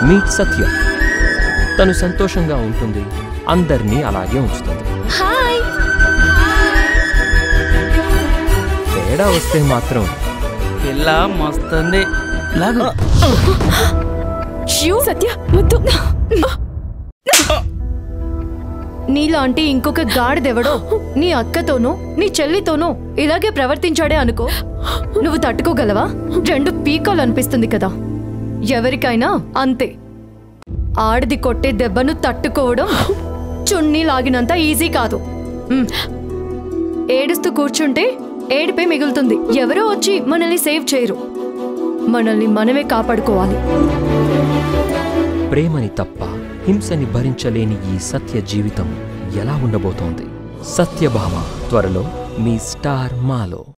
Meet సత్య తను సంతోషంగా ఉంటుంది అందరినీ అలాగే ఉంచుతుంది హాయ్ తేడా వస్తే మాత్రం పిల్ల మస్తుంది లాగు ష్యూ సత్య వద్దు నీలాంటి ఇంకొక గాడిదెవడో నీ అక్కతోనో నీ చెల్లితోనో ఇలాగే ప్రవర్తించాడే అనుకో నువ్వు తట్టుకోగలవా రెండు పీకాలు అనిపిస్తుంది కదా ఎవరికైనా అంతే ఆడిది కొట్టే దెబ్బను తట్టుకోవడం చున్నీ లాగినంత ఈజీ కాదు ఉమ్. ఏడుస్తూ కూర్చుంటే ఏడిపే మిగులుతుంది ఎవరో వచ్చి మనల్ని సేవ్ చేయరు మనల్ని మనమే కాపాడుకోవాలి ప్రేమని తప్ప హింసని భరించలేని ఈ సత్య జీవితం ఎలా ఉండబోతోంది సత్యభామ త్వరలో మీ స్టార్ మాలో